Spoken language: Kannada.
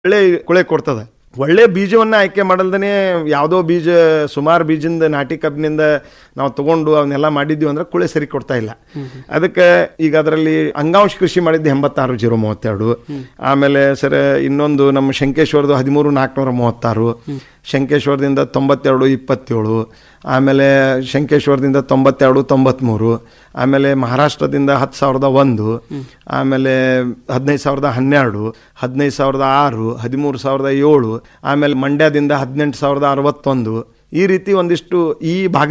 ಒಳ್ಳೆ ಕುಳೆ ಕೊಡ್ತದೆ ಒಳ್ಳೆ ಬೀಜವನ್ನ ಆಯ್ಕೆ ಮಾಡಲ್ದೇ ಯಾವುದೋ ಬೀಜ ಸುಮಾರು ಬೀಜದಿಂದ ನಾಟಿ ಕಬ್ಬಿನಿಂದ ನಾವು ತಗೊಂಡು ಅವನ್ನೆಲ್ಲ ಮಾಡಿದ್ವಿ ಅಂದ್ರೆ ಕುಳೆ ಸರಿ ಕೊಡ್ತಾ ಇಲ್ಲ ಅದಕ್ಕೆ ಈಗ ಅದರಲ್ಲಿ ಅಂಗಾಂಶ ಕೃಷಿ ಮಾಡಿದ್ದು ಎಂಬತ್ತಾರು ಜೀರೋ ಮೂವತ್ತೆರಡು ಆಮೇಲೆ ಸರ್ ಇನ್ನೊಂದು ನಮ್ಮ ಶಂಕೇಶ್ವರದು ಹದಿಮೂರು ನಾಲ್ಕುನೂರ ಮೂವತ್ತಾರು ಶಂಕೇಶ್ವರದಿಂದ ತೊಂಬತ್ತೆರಡು ಇಪ್ಪತ್ತೇಳು ಆಮೇಲೆ ಶಂಕೇಶ್ವರದಿಂದ ತೊಂಬತ್ತೆರಡು ತೊಂಬತ್ತ್ಮೂರು ಆಮೇಲೆ ಮಹಾರಾಷ್ಟ್ರದಿಂದ ಹತ್ತು ಸಾವಿರದ ಒಂದು ಆಮೇಲೆ ಹದಿನೈದು ಸಾವಿರದ ಹನ್ನೆರಡು ಹದಿನೈದು ಸಾವಿರದ ಆರು ಹದಿಮೂರು ಸಾವಿರದ ಏಳು ಆಮೇಲೆ ಮಂಡ್ಯದಿಂದ ಹದಿನೆಂಟು ಸಾವಿರದ ಅರವತ್ತೊಂದು ಈ ರೀತಿ ಒಂದಿಷ್ಟು ಈ ಭಾಗ